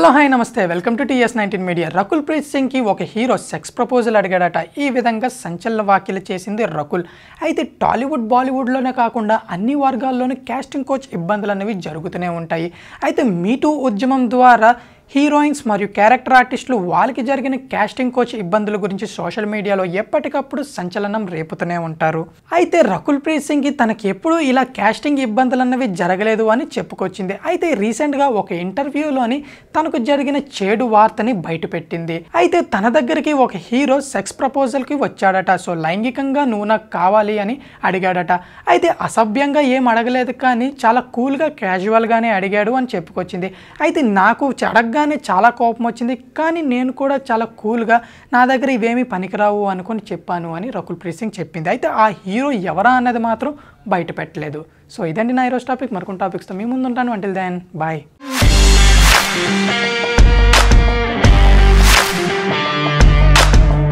hello hi నమస్తే welcome to TS nineteen media Rakul Preet సింగ్కి ఒక హీరో సెక్స్ ప్రపోజల్ అడిగాడట ఈ విధంగా సంచలన వ్యాఖ్యలు చేసింది రకుల్ అయితే టాలీవుడ్ బాలీవుడ్లోనే కాకుండా అన్ని వర్గాల్లోనూ కాస్టింగ్ కోచ్ ఇబ్బందులు అనేవి జరుగుతూనే ఉంటాయి అయితే మీటూ ఉద్యమం ద్వారా హీరోయిన్స్ మరియు క్యారెక్టర్ ఆర్టిస్టులు వాళ్ళకి జరిగిన కాస్టింగ్ కోచ్ ఇబ్బందుల గురించి సోషల్ మీడియాలో ఎప్పటికప్పుడు సంచలనం రేపుతూనే ఉంటారు అయితే రకుల్ ప్రీత్ సింగ్కి తనకి ఎప్పుడూ ఇలా కాస్టింగ్ ఇబ్బందులు అన్నవి జరగలేదు అని చెప్పుకొచ్చింది అయితే రీసెంట్గా ఒక ఇంటర్వ్యూలోని తనకు జరిగిన చెడు వార్తని బయటపెట్టింది అయితే తన దగ్గరికి ఒక హీరో సెక్స్ ప్రపోజల్కి వచ్చాడట సో లైంగికంగా నువ్వు నాకు కావాలి అని అడిగాడట అయితే అసభ్యంగా ఏం అడగలేదు కానీ చాలా కూల్గా క్యాజువల్గానే అడిగాడు అని చెప్పుకొచ్చింది అయితే నాకు అడగగానే చాలా కోపం వచ్చింది కానీ నేను కూడా చాలా కూల్గా నా దగ్గర ఇవేమీ పనికిరావు అనుకొని చెప్పాను అని రకుల్ ప్రీత్ సింగ్ చెప్పింది అయితే ఆ హీరో ఎవరా అన్నది మాత్రం బయట పెట్టలేదు సో ఇదండి నా ఈరోజు టాపిక్ మరికొన్ని టాపిక్స్తో మీ ముందు ఉంటాను అంటిల్ దాన్ బాయ్